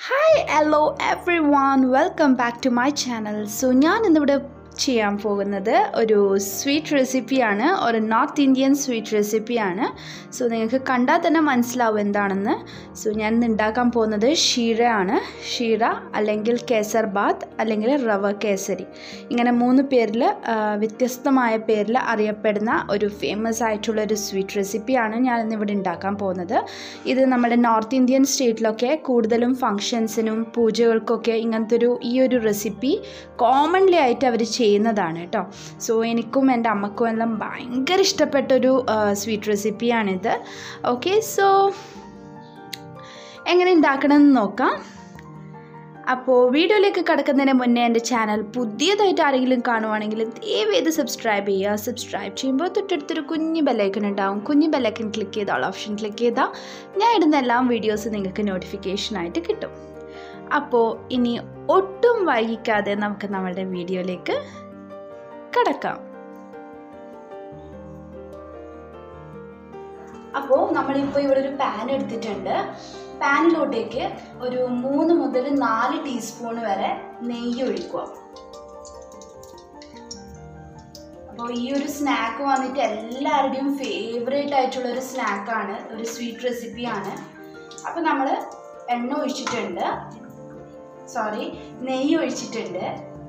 hi hello everyone welcome back to my channel so ഞാൻ ഇന്നിവിടെ ചെയ്യാൻ പോകുന്നത് ഒരു സ്വീറ്റ് റെസിപ്പിയാണ് ഒരു നോർത്ത് ഇന്ത്യൻ സ്വീറ്റ് റെസിപ്പിയാണ് സോ നിങ്ങൾക്ക് കണ്ടാൽ തന്നെ മനസ്സിലാവും എന്താണെന്ന് സോ ഞാൻ ഇന്ന് ഉണ്ടാക്കാൻ പോകുന്നത് ഷീരയാണ് ഷീര അല്ലെങ്കിൽ കേസർ ബാത്ത് അല്ലെങ്കിൽ റവ കേസരി ഇങ്ങനെ മൂന്ന് പേരിൽ വ്യത്യസ്തമായ പേരിൽ അറിയപ്പെടുന്ന ഒരു ഫേമസ് ആയിട്ടുള്ള ഒരു സ്വീറ്റ് റെസിപ്പിയാണ് ഞാൻ ഇന്നിവിടെ ഉണ്ടാക്കാൻ പോകുന്നത് ഇത് നമ്മുടെ നോർത്ത് ഇന്ത്യൻ സ്റ്റേറ്റിലൊക്കെ കൂടുതലും ഫങ്ഷൻസിനും പൂജകൾക്കൊക്കെ ഇങ്ങനത്തെ ഒരു ഈ ഒരു റെസിപ്പി കോമൺലി ആയിട്ട് അവർ ചെയ്യുന്നതാണ് കേട്ടോ സോ എനിക്കും എൻ്റെ അമ്മക്കും എല്ലാം ഭയങ്കര ഇഷ്ടപ്പെട്ടൊരു സ്വീറ്റ് റെസിപ്പിയാണിത് ഓക്കെ സോ എങ്ങനെ ഉണ്ടാക്കണമെന്ന് നോക്കാം അപ്പോൾ വീഡിയോയിലേക്ക് കിടക്കുന്നതിന് മുന്നേ എൻ്റെ ചാനൽ പുതിയതായിട്ട് ആരെങ്കിലും കാണുവാണെങ്കിൽ ദയവേത് സബ്സ്ക്രൈബ് ചെയ്യുക സബ്സ്ക്രൈബ് ചെയ്യുമ്പോൾ തൊട്ടടുത്തൊരു കുഞ്ഞു ബെല്ലൈക്കൺ ഉണ്ടാവും കുഞ്ഞു ബെല്ലൈക്കൺ ക്ലിക്ക് ചെയ്താൽ ഓപ്ഷൻ ക്ലിക്ക് ചെയ്താൽ ഞാൻ ഇടുന്ന എല്ലാ വീഡിയോസും നിങ്ങൾക്ക് നോട്ടിഫിക്കേഷനായിട്ട് കിട്ടും അപ്പോൾ ഇനി ഒട്ടും വൈകിക്കാതെ നമുക്ക് നമ്മളുടെ വീഡിയോയിലേക്ക് കിടക്കാം അപ്പോൾ നമ്മളിപ്പോൾ ഇവിടെ ഒരു പാൻ എടുത്തിട്ടുണ്ട് പാനിലോട്ടേക്ക് ഒരു മൂന്ന് മുതൽ നാല് ടീസ്പൂൺ വരെ നെയ്യ് ഒഴിക്കുക അപ്പോൾ ഈ ഒരു സ്നാക്ക് വന്നിട്ട് എല്ലാവരുടെയും ഫേവറേറ്റ് ആയിട്ടുള്ള ഒരു സ്നാക്കാണ് ഒരു സ്വീറ്റ് റെസിപ്പിയാണ് അപ്പോൾ നമ്മൾ എണ്ണ ഒഴിച്ചിട്ടുണ്ട് സോറി നെയ്യ് ഒഴിച്ചിട്ടുണ്ട്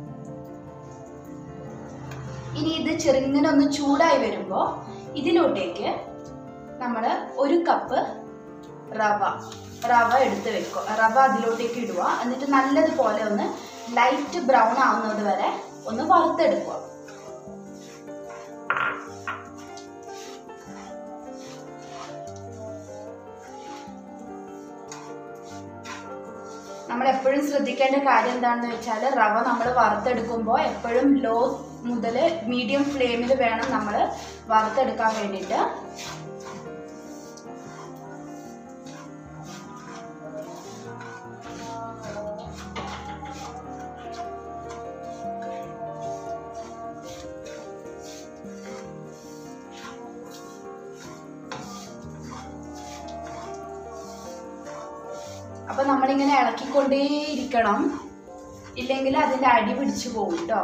ഇനി ഇത് ചെറുങ്ങനെ ഒന്ന് ചൂടായി വരുമ്പോൾ ഇതിലോട്ടേക്ക് നമ്മൾ ഒരു കപ്പ് റവ റവ എടുത്ത് വെക്കുക റവ അതിലോട്ടേക്ക് ഇടുക എന്നിട്ട് നല്ലതുപോലെ ഒന്ന് ലൈറ്റ് ബ്രൗൺ ആവുന്നത് വരെ ഒന്ന് വറുത്തെടുക്കുക നമ്മൾ എപ്പോഴും ശ്രദ്ധിക്കേണ്ട കാര്യം എന്താണെന്ന് വെച്ചാൽ റവ നമ്മൾ വറുത്തെടുക്കുമ്പോൾ എപ്പോഴും ലോ മുതൽ മീഡിയം ഫ്ലെയിമിൽ വേണം നമ്മൾ വറുത്തെടുക്കാൻ വേണ്ടിയിട്ട് അപ്പൊ നമ്മളിങ്ങനെ ഇളക്കിക്കൊണ്ടേയിരിക്കണം ഇല്ലെങ്കിൽ അതിന്റെ അടി പിടിച്ചു പോകും കേട്ടോ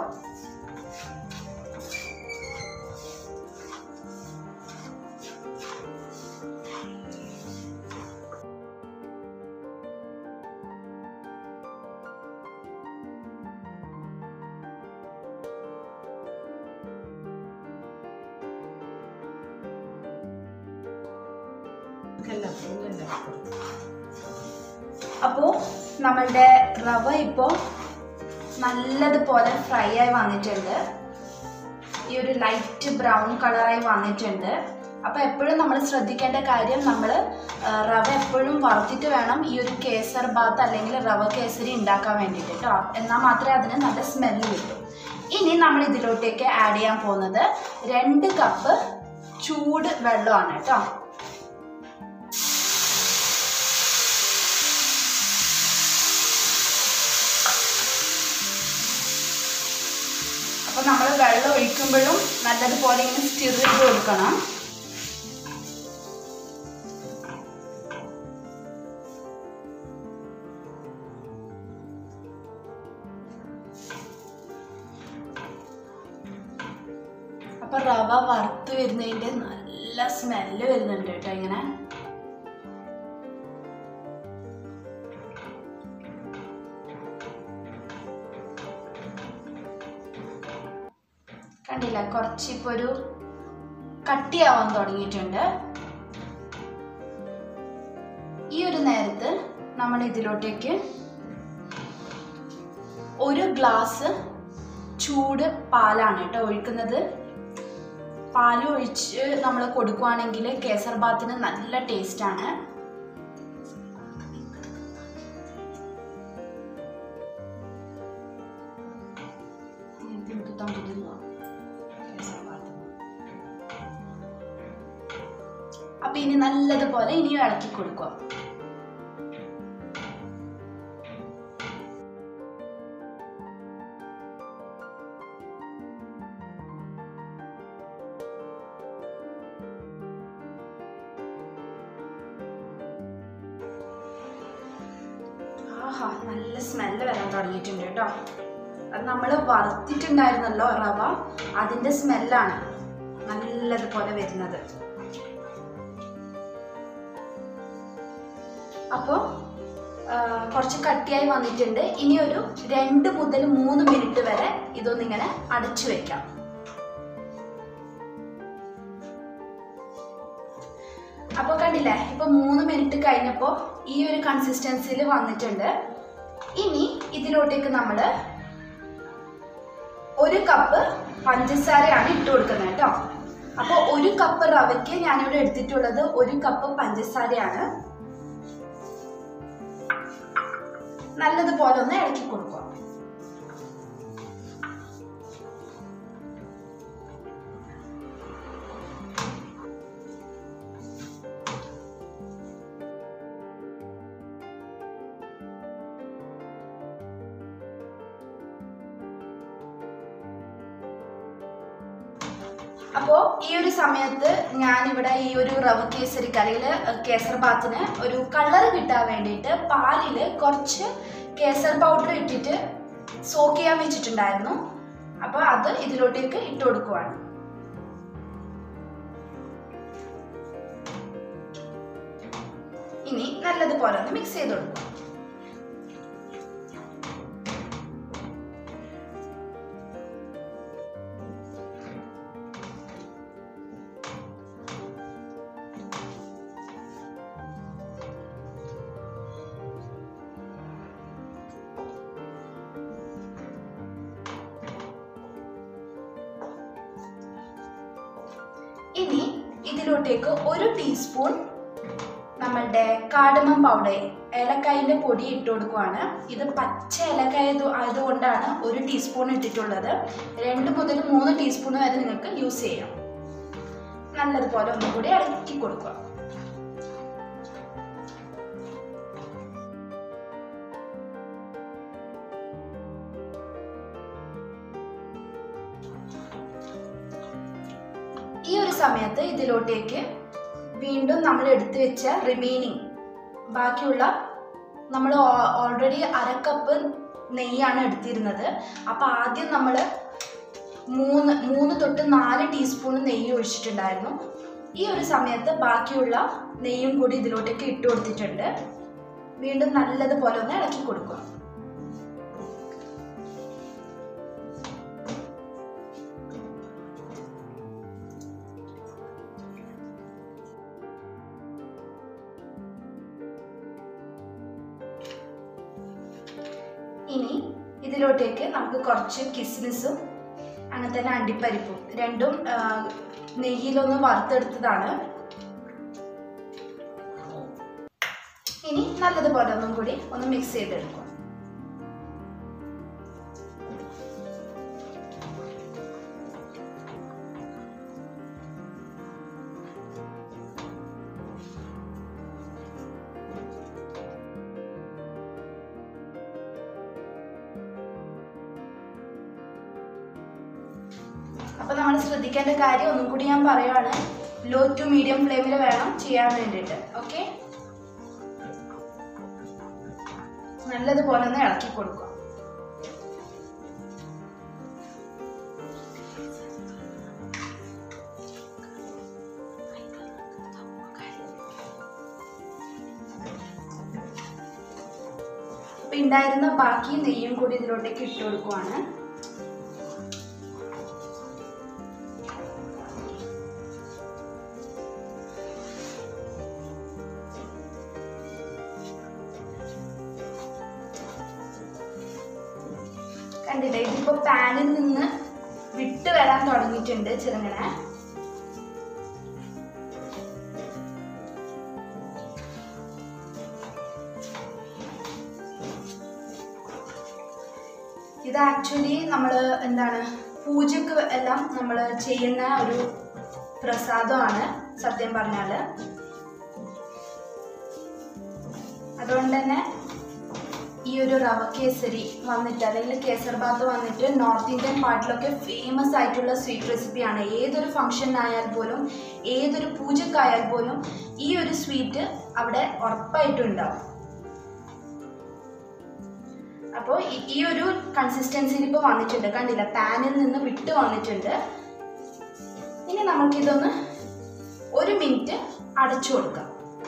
അപ്പോൾ നമ്മളുടെ റവ ഇപ്പോൾ നല്ലതുപോലെ ഫ്രൈ ആയി വന്നിട്ടുണ്ട് ഈ ഒരു ലൈറ്റ് ബ്രൗൺ കളറായി വന്നിട്ടുണ്ട് അപ്പോൾ എപ്പോഴും നമ്മൾ ശ്രദ്ധിക്കേണ്ട കാര്യം നമ്മൾ റവ എപ്പോഴും വറുത്തിട്ട് വേണം ഈ ഒരു കേസർ ബാത്ത് അല്ലെങ്കിൽ റവ കേസരി ഉണ്ടാക്കാൻ വേണ്ടിയിട്ട് കേട്ടോ എന്നാൽ മാത്രമേ അതിന് നല്ല സ്മെല്ല് കിട്ടൂ ഇനി നമ്മൾ ഇതിലോട്ടേക്ക് ആഡ് ചെയ്യാൻ പോകുന്നത് രണ്ട് കപ്പ് ചൂട് വെള്ളമാണ് കേട്ടോ അപ്പോൾ നമ്മൾ വെള്ളം ഒഴിക്കുമ്പോഴും നല്ലതുപോലെ ഇങ്ങനെ സ്റ്റിർ ചെയ്ത് കൊടുക്കണം അപ്പൊ റവ വറുത്ത് വരുന്നതിന്റെ നല്ല സ്മെല്ല് വരുന്നുണ്ട് കേട്ടോ ഇങ്ങനെ കണ്ടില്ല കുറച്ച് ഇപ്പൊ ഒരു കട്ടിയാവാൻ തുടങ്ങിയിട്ടുണ്ട് ഈ ഒരു നേരത്ത് നമ്മൾ ഇതിലോട്ടേക്ക് ഒരു ഗ്ലാസ് ചൂട് പാലാണ് കേട്ടോ ഒഴിക്കുന്നത് പാല് ഒഴിച്ച് നമ്മൾ കൊടുക്കുവാണെങ്കിൽ കേസർ ബാത്തിന് നല്ല ടേസ്റ്റാണ് അപ്പൊ ഇനി നല്ലതുപോലെ ഇനിയും ഇളക്കി കൊടുക്കുക ആ ആഹാ നല്ല സ്മെല്ല് വരാൻ തുടങ്ങിയിട്ടുണ്ട് കേട്ടോ അത് നമ്മൾ വറുത്തിട്ടുണ്ടായിരുന്നല്ലോ റവ അതിൻ്റെ സ്മെല്ലാണ് നല്ലതുപോലെ വരുന്നത് അപ്പോൾ കുറച്ച് കട്ടിയായി വന്നിട്ടുണ്ട് ഇനി ഒരു രണ്ട് മുതൽ മൂന്ന് മിനിറ്റ് വരെ ഇതൊന്നിങ്ങനെ അടച്ചു വെക്കാം അപ്പോൾ കണ്ടില്ലേ ഇപ്പൊ മൂന്ന് മിനിറ്റ് കഴിഞ്ഞപ്പോൾ ഈ ഒരു കൺസിസ്റ്റൻസിയിൽ വന്നിട്ടുണ്ട് ഇനി ഇതിലോട്ടേക്ക് നമ്മൾ ഒരു കപ്പ് പഞ്ചസാരയാണ് ഇട്ട് കൊടുക്കുന്നത് കേട്ടോ അപ്പോൾ ഒരു കപ്പ് റവയ്ക്ക് ഞാനിവിടെ എടുത്തിട്ടുള്ളത് ഒരു കപ്പ് പഞ്ചസാരയാണ് നല്ലതുപോലെ ഒന്ന് ഇളക്കി കൊടുക്കുക അപ്പോൾ ഈ ഒരു സമയത്ത് ഞാനിവിടെ ഈ ഒരു റവ കേസരിക്ക് അല്ലെങ്കിൽ കേസർ ബാത്തിന് ഒരു കളർ കിട്ടാൻ വേണ്ടിയിട്ട് പാലിൽ കുറച്ച് കേസർ പൗഡർ ഇട്ടിട്ട് സോക്ക് ചെയ്യാൻ വെച്ചിട്ടുണ്ടായിരുന്നു അപ്പോൾ അത് ഇതിലോട്ടേക്ക് ഇട്ട് കൊടുക്കുവാണ് ഇനി നല്ലതുപോലെ ഒന്ന് മിക്സ് ചെയ്ത് കൊടുക്കുക ഇനി ഇതിലോട്ടേക്ക് ഒരു ടീസ്പൂൺ നമ്മളുടെ കാടമം പൗഡർ ഏലക്കായൻ്റെ പൊടി ഇട്ട് കൊടുക്കുവാണ് ഇത് പച്ച ഏലക്കായ ആയതുകൊണ്ടാണ് ഒരു ടീസ്പൂൺ ഇട്ടിട്ടുള്ളത് രണ്ട് മുതൽ മൂന്ന് ടീസ്പൂൺ വരെ നിങ്ങൾക്ക് യൂസ് ചെയ്യാം നല്ലതുപോലെ ഒന്നും കൂടി ഇളക്കി കൊടുക്കുക ഈ ഒരു സമയത്ത് ഇതിലോട്ടേക്ക് വീണ്ടും നമ്മൾ എടുത്തു വെച്ച റിമൈനിങ് ബാക്കിയുള്ള നമ്മൾ ഓൾറെഡി അരക്കപ്പ് നെയ്യാണ് എടുത്തിരുന്നത് അപ്പോൾ ആദ്യം നമ്മൾ മൂന്ന് മൂന്ന് തൊട്ട് നാല് ടീസ്പൂൺ നെയ്യ് ഒഴിച്ചിട്ടുണ്ടായിരുന്നു ഈ ഒരു സമയത്ത് ബാക്കിയുള്ള നെയ്യും കൂടി ഇതിലോട്ടേക്ക് ഇട്ട് കൊടുത്തിട്ടുണ്ട് വീണ്ടും നല്ലതുപോലെ ഒന്ന് ഇളക്കി കൊടുക്കുക ഇനി ഇതിലോട്ടേക്ക് നമുക്ക് കുറച്ച് കിസ്മിസും അങ്ങനെ തന്നെ അണ്ടിപ്പരിപ്പും രണ്ടും ആ, നെയ്യിലൊന്ന് വറുത്തെടുത്തതാണ് ഇനി നല്ലതുപോലെ ഒന്നും കൂടി ഒന്ന് മിക്സ് ചെയ്തെടുക്കും അപ്പൊ നമ്മൾ ശ്രദ്ധിക്കേണ്ട കാര്യം ഒന്നും കൂടി ഞാൻ പറയുവാണ് ലോ ടു മീഡിയം ഫ്ലെയിമിൽ വേണം ചെയ്യാൻ വേണ്ടിയിട്ട് ഓക്കെ നല്ലതുപോലെ ഒന്ന് ഇളക്കി കൊടുക്കുക അപ്പൊ ഉണ്ടായിരുന്ന ബാക്കി നെയ്യും കൂടി ഇതിലോട്ടേക്ക് ഇട്ട് കൊടുക്കുവാണ് കണ്ടില്ലേ ഇതിപ്പോ പാനിൽ നിന്ന് വിട്ട് വരാൻ തുടങ്ങിയിട്ടുണ്ട് ചെറുങ്ങനെ ഇത് ആക്ച്വലി നമ്മൾ എന്താണ് പൂജക്ക് എല്ലാം നമ്മൾ ചെയ്യുന്ന ഒരു പ്രസാദമാണ് സത്യം പറഞ്ഞാൽ അതുകൊണ്ട് തന്നെ ഈ ഒരു റവ കേസരി വന്നിട്ട് അല്ലെങ്കിൽ കേസർ ബാത്ത് വന്നിട്ട് നോർത്ത് ഇന്ത്യൻ പാർട്ടിലൊക്കെ ഫേമസ് ആയിട്ടുള്ള സ്വീറ്റ് റെസിപ്പിയാണ് ഏതൊരു ഫംഗ്ഷൻ ആയാൽ പോലും ഏതൊരു പൂജക്കായാൽ പോലും ഈ ഒരു സ്വീറ്റ് അവിടെ ഉറപ്പായിട്ടും ഉണ്ടാവും അപ്പോൾ ഈ ഒരു കൺസിസ്റ്റൻസിയിൽ ഇപ്പോൾ വന്നിട്ടുണ്ട് കണ്ടില്ല പാനിൽ നിന്ന് വിട്ട് വന്നിട്ടുണ്ട് ഇനി നമുക്കിതൊന്ന് ഒരു മിനിറ്റ് അടച്ചു കൊടുക്കാം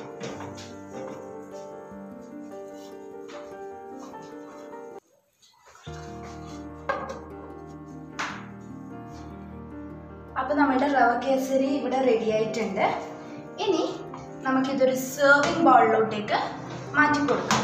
അപ്പോൾ നമ്മുടെ റവ കേസരി ഇവിടെ റെഡി ആയിട്ടുണ്ട് ഇനി നമുക്കിതൊരു സെർവിങ് ബൗളിലോട്ടേക്ക് മാറ്റി കൊടുക്കാം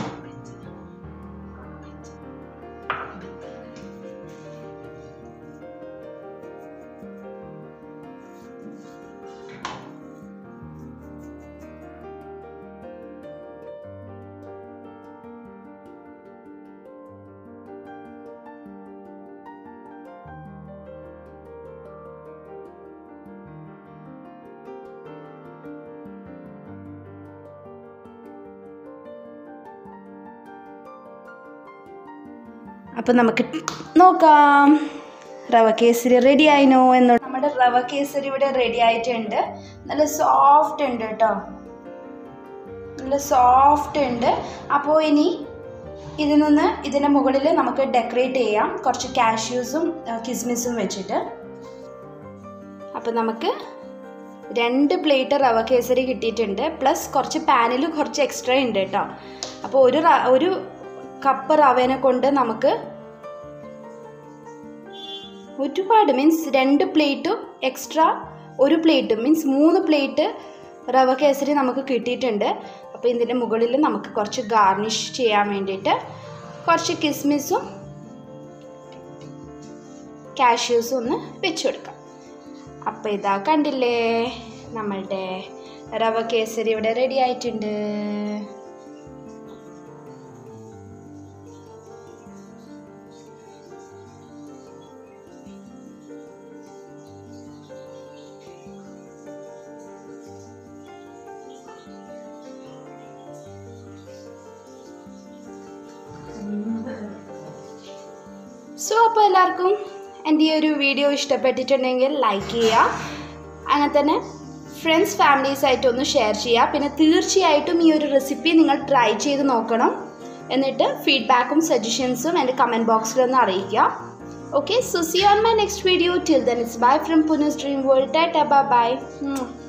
അപ്പോൾ നമുക്ക് നോക്കാം റവ കേസരി റെഡി ആയിനോ എന്ന് നമ്മുടെ റവ കേസരി ഇവിടെ റെഡി ആയിട്ടുണ്ട് നല്ല സോഫ്റ്റ് ഉണ്ട് കേട്ടോ നല്ല സോഫ്റ്റ് ഉണ്ട് അപ്പോൾ ഇനി ഇതിൽ നിന്ന് ഇതിൻ്റെ മുകളിൽ നമുക്ക് ഡെക്കറേറ്റ് ചെയ്യാം കുറച്ച് കാഷ്യൂസും കിസ്മിസും വെച്ചിട്ട് അപ്പോൾ നമുക്ക് രണ്ട് പ്ലേറ്റ് റവ കേസരി കിട്ടിയിട്ടുണ്ട് പ്ലസ് കുറച്ച് പാനിൽ കുറച്ച് എക്സ്ട്രാ ഉണ്ട് കേട്ടോ അപ്പോൾ ഒരു റ- ഒരു കപ്പ് റവേനെ കൊണ്ട് നമുക്ക് ഒരുപാട് മീൻസ് രണ്ട് പ്ലേറ്റും എക്സ്ട്രാ ഒരു പ്ലേറ്റ് മീൻസ് മൂന്ന് പ്ലേറ്റ് റവ കേസരി നമുക്ക് കിട്ടിയിട്ടുണ്ട് അപ്പോൾ ഇതിൻ്റെ മുകളിൽ നമുക്ക് കുറച്ച് ഗാർണിഷ് ചെയ്യാൻ വേണ്ടിയിട്ട് കുറച്ച് കിസ്മിസും കാഷ്യൂസും ഒന്ന് വെച്ച് കൊടുക്കാം അപ്പോൾ ഇതാ കണ്ടില്ലേ നമ്മളുടെ റവ കേസരി ഇവിടെ റെഡി ആയിട്ടുണ്ട് സോ അപ്പോൾ എല്ലാവർക്കും എൻ്റെ ഈ ഒരു വീഡിയോ ഇഷ്ടപ്പെട്ടിട്ടുണ്ടെങ്കിൽ ലൈക്ക് ചെയ്യുക അങ്ങനെ തന്നെ ഫ്രണ്ട്സ് ഫാമിലീസ് ആയിട്ട് ഒന്ന് ഷെയർ ചെയ്യുക പിന്നെ തീർച്ചയായിട്ടും ഈ ഒരു റെസിപ്പി നിങ്ങൾ ട്രൈ ചെയ്ത് നോക്കണം എന്നിട്ട് ഫീഡ്ബാക്കും സജഷൻസും എൻ്റെ കമൻറ്റ് ബോക്സിലൊന്ന് അറിയിക്കുക okay so see on my next video till then it's bye from പുനസ് ഡ്രീം വേൾഡ് ടാറ്റ ബൈ